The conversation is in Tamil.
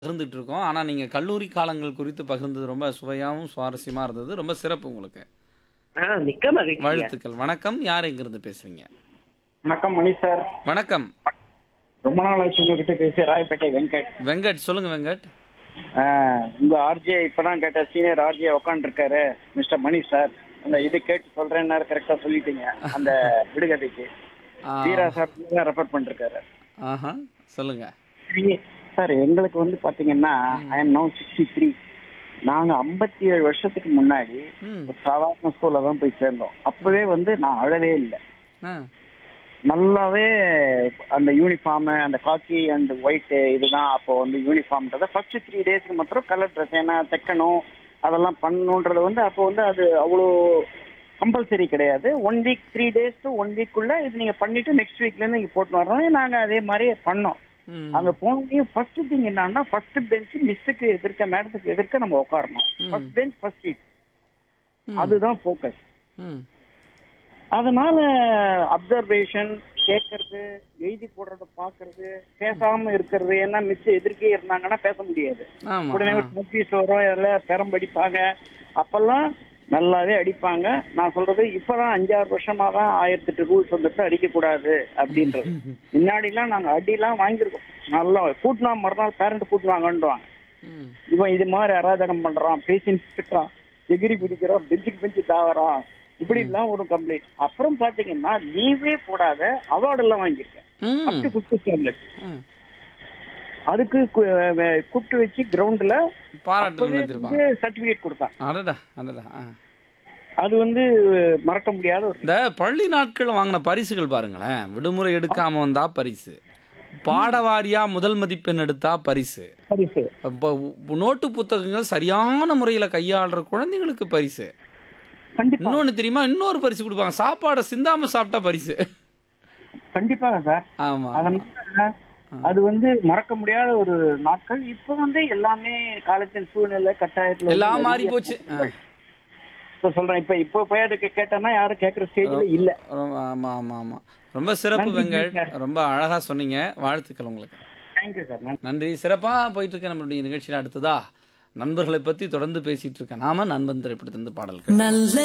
பகிர்ந்துட்டு இருக்கோம். ஆனா, நீங்க கல்லூரி காலங்கள் குறித்து பகிர்ந்தது ரொம்ப சுவையாவும், சுவாரஸ்யமா இருந்தது. ரொம்ப சிறப்பு உங்களுக்கு. ஆ, மிக்க மகிழ்ச்சிங்க. வாழ்த்துக்கள். வணக்கம். யார் எங்கிருந்து பேசுறீங்க? வணக்கம் மணி சார் வணக்கம். ரொம்ப நாள் ஆச்சு உங்ககிட்ட பேசி ராயப்பேட்டை வெங்கட் வெங்கட் சொல்லுங்க வெங்கட். ஆ, உங்க ஆர்ஜே இப்பதான் கேட்ட சீனியர் ஆர்ஜே உட்காந்துருக்காரு மிஸ்டர் மணி சார் அந்த இது கேட்டு சொல்றேன்னு கரெக்டா சொல்லிட்டீங்க அந்த விடுகதைக்கு ஆ, வீரா சார் ரெஃபர் பண்ணிருக்காரு ஆஹா. சொல்லுங்க. சரி, சார் எங்களுக்கு வந்து பாத்தீங்கன்னா I am no sixty three நாங்க ஐம்பத்தி ஏழு வருஷத்துக்கு முன்னாடி ம். ஒரு சாதாரண ஸ்கூல்ல தான் போய் சேர்ந்தோம் அப்பவே வந்து நான் அழவே இல்லை ஆ. நல்லாவே அந்த யூனிஃபார்ம் அந்த காக்கி அண்ட் ஒயிட் இதுதான் அப்போ வந்து யூனிஃபார்ம்ன்றத ஃபர்ஸ்ட் த்ரீ டேஸ்க்கு மாத்திரம் கலர் ட்ரெஸ் ஏன்னா தைக்கணும் அதெல்லாம் பண்ணணுன்றது வந்து அப்போ வந்து அது அவ்வளோ கம்பல்சரி கிடையாது one week three days to one வீக்குள்ள இது நீங்க பண்ணிட்டு நெக்ஸ்ட் வீக்ல இருந்து நீங்க போட்டு வரணும் நாங்க அதே மாதிரி பண்ணோம் ம். அங்க போனதையும் ஃபர்ஸ்ட் திங் என்னன்னா ஃபர்ஸ்ட் பெஞ்ச் மிஸ்ஸுக்கு எதிர்க்க மேடத்துக்கு எதிர்க்க நம்ம உட்காரணும் ஃபர்ஸ்ட் பெஞ்ச் ஃபர்ஸ்ட் சீட் ம். அதுதான் ஃபோக்கஸ் ம். அதனால அப்சர்வேஷன் கேட்கறது எழுதி போடுறத பாக்குறது பேசாம இருக்கிறது ஏன்னா மிஸ் எதிர்க்கே இருந்தாங்கன்னா பேச முடியாது ஆமா. உடனே ஆ. ஒரு நோட்டீஸ் வரும் எல்லாம் பெரம் அடிப்பாங்க அப்பெல்லாம் நல்லாவே அடிப்பாங்க நான் சொல்றது இப்பதான் அஞ்சாறு வருஷமா தான் ஆயிரத்தி எட்டு ரூல்ஸ் வந்துட்டு அடிக்க கூடாது அப்படின்றது முன்னாடிலாம் நாங்க அடிலாம் வாங்கியிருக்கோம் நல்லா கூட்டினா மறுநாள் பேரண்ட் கூட்டுவாங்கன்றாங்க ம். இவன் இது மாதிரி அராஜகம் பண்றான் பேசின்னு திட்டுறான் எகிரி பிடிக்கிறான் பெஞ்சுக்கு பெஞ்சு தாவறான் இப்படி எல்லாம் ஒரு கம்ப்ளைண்ட் அப்புறம் பாத்தீங்கன்னா லீவே போடாத அவார்டு எல்லாம் வாங்கியிருக்கேன் ம். அப் டு ஃபிஃப்த் ஸ்டாண்டர்ட் ம். அதுக்கு கு- அஹ் கூப்பிட்டு வச்சு கிரவுண்ட்ல பாராட்டு நினைத்திருப்பாங்க. சர்டிபிகேட் கொடுத்தான் அடடா அடடா ஆ. அது வந்து மறக்க முடியாத ஒரு இந்த பள்ளி நாட்கள் வாங்கின பரிசுகள் பாருங்களேன் விடுமுறை எடுக்காம வந்தா பரிசு பாடவாரியா முதல் மதிப்பெண் எடுத்தா பரிசு பரிசு அப்ப உ- நோட்டு புத்தகங்கள் சரியான முறையில கையாளுற குழந்தைங்களுக்கு பரிசு கண்டிப்பா இன்னொன்னு தெரியுமா இன்னொரு பரிசு கொடுப்பாங்க சாப்பாடை சிந்தாம சாப்பிட்டா பரிசு கண்டிப்பாக சார் ஆமா அதனால அது வந்து மறக்க முடியாத ஒரு நாட்கள் இப்ப வந்து எல்லாமே காலத்தின் சூழ்நிலை கட்டாயத்துல வந்து எல்லாம் மாறி நிறைய போச்சு ஆ. இப்ப சொல்றேன் இப்ப இப்போ போய் அதுக்கு கேட்டோம்னா யாரும் கேட்கற ஸ்டேஜ்ல இல்ல ரொம்ப- ஆமா ஆமா ஆமா ரொம்ப சிறப்பு நன்றி, வெங்கட் சார். ரொம்ப அழகா சொன்னீங்க வாழ்த்துக்கள் உங்களுக்கு தேங்க்யூ சார் நன்றி நன்றி சிறப்பா போயிட்டு இருக்க நம்மளுடைய நிகழ்ச்சியில் அடுத்ததா நண்பர்களை பத்தி தொடர்ந்து பேசிட்டு இருக்க நாம நண்பன் திரைப்படத்திலிருந்து பாடல்கள் நல்ல